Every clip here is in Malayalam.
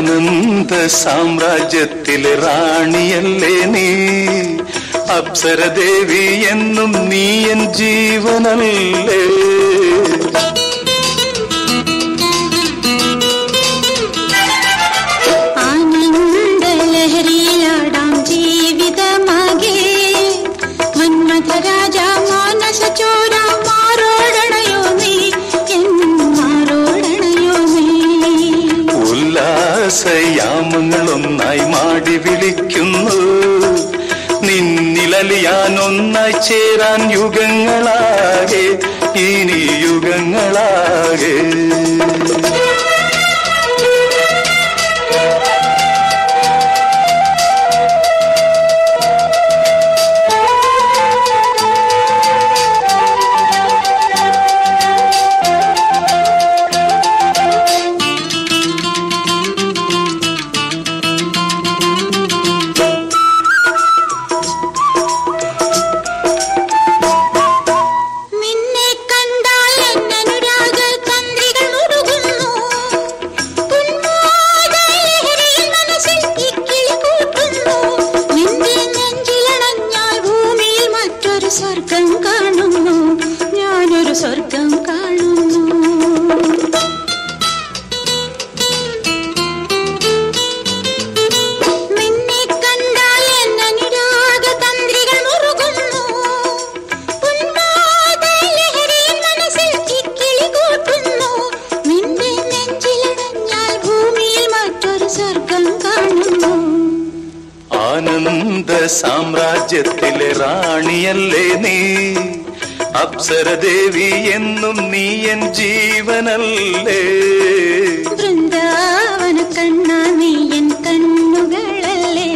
ആനന്ദ സാമ്രാജ്യത്തിലെ റാണിയല്ലേ നീ അപ്സരദേവി എന്നും നീ എൻ ജീവനല്ലേ ആനന്ദലഹരിയിലാടാം ജീവിതമാകെ മന്മഥരാജ മാനസ ചോര മാറോടണയോ നീ മാറോടണയോ നീ ഉല്ലാസയാമങ്ങളൊന്നായി മാടി വിളിക്കുന്നു നിന്നിലലിയാൻ ഒന്നായി ചേരാൻ യുഗങ്ങളാകെ ഇനി യുഗങ്ങളാകെ നിന്നെ കണ്ടാൽ എന്നനുരാഗ തന്ത്രികൾ മുറുകുന്നു ഉന്മാദലഹരിയിൽ മനസ്സിൽ ഇക്കിളി കൂട്ടുന്നു നിന്റെ നെഞ്ചിലണഞ്ഞാൽ ഭൂമിയിൽ മറ്റൊരു സ്വർഗം കാണുന്നു ഞാനൊരു സ്വർഗം കാണുന്നു നിന്നെ കണ്ടാൽ എന്നനുരാഗ തന്ത്രികൾ മുറുകുന്നു ഉന്മാദലഹരിയിൽ മനസ്സിൽ ഇക്കിളി കൂട്ടുന്നു നിന്റെ നെഞ്ചിലടഞ്ഞാൽ ഭൂമിയിൽ മറ്റൊരു സ്വർഗം കാണുന്നു ആനന്ദ സാമ്രാജ്യത്തിലെ റാണിയല്ലേ നീ അപ്സരദേവി എന്നും നീ എൻ ജീവനല്ലേ വൃന്ദാവന കണ്ണ നീ എൻ കണ്ണുകളല്ലേ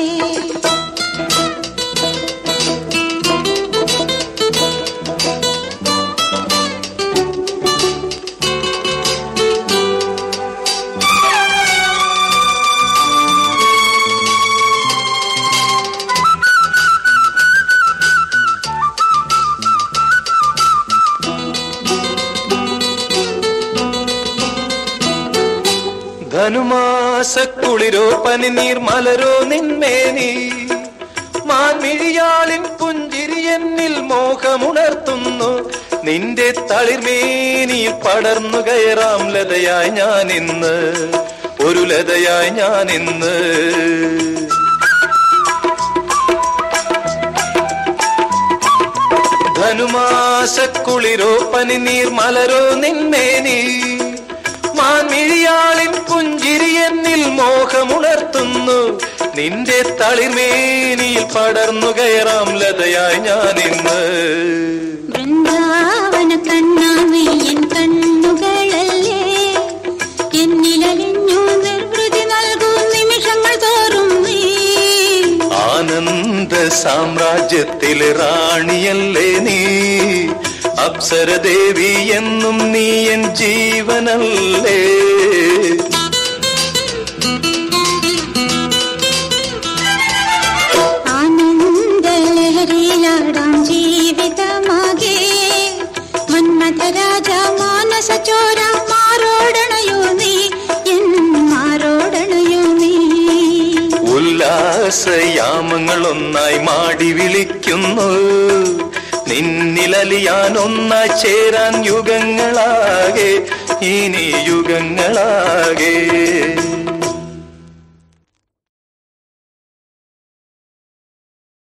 ധനുമാസക്കുളിരോ പനിനീർ മലരോ നിന്മേനി മാൻമിഴിയാളിൻ പുഞ്ചിരി എന്നിൽ മോഹമുണർത്തുന്നു നിന്റെ തളിർമേനിയിൽ പടർന്നു കയറാം ലതയായി ഞാൻ ഇന്ന് ഒരു ലതയായി ഞാൻ ഇന്ന് ധനുമാസക്കുളിരോ പനിനീർ മലരോ നിന്മേനി മാൻമിഴിയാളിൻ പുഞ്ചിരി എന്നിൽ മോഹമുണർത്തുന്നു നിന്റെ തളിർമേനിയിൽ പടർന്നു കയറാം ലതയായി ഞാൻ ഇന്ന് വൃന്ദാവന കണ്ണ നീ എൻ കണ്ണുകളല്ലേ എന്നിലലിഞ്ഞു നിർവൃതി നൽകൂ നിമിഷങ്ങൾ തോറും നീ ആനന്ദ സാമ്രാജ്യത്തിലെ റാണിയല്ലേ നീ അപ്സരദേവി എന്നും നീ എൻ ജീവനല്ലേ ആനന്ദലഹരിയിലാടാം ജീവിതമാകെ മന്മഥരാജ മാനസ ചോര മാറോടണയോ നീ എൻ മാറോടണയോ നീ ഉല്ലാസയാമങ്ങളൊന്നായി മാടി വിളിക്കുന്നു നിന്നിലലിയാൻ ഒന്നായി ചേരാൻ യുഗങ്ങളാകെ ഇനി യുഗങ്ങളാകെ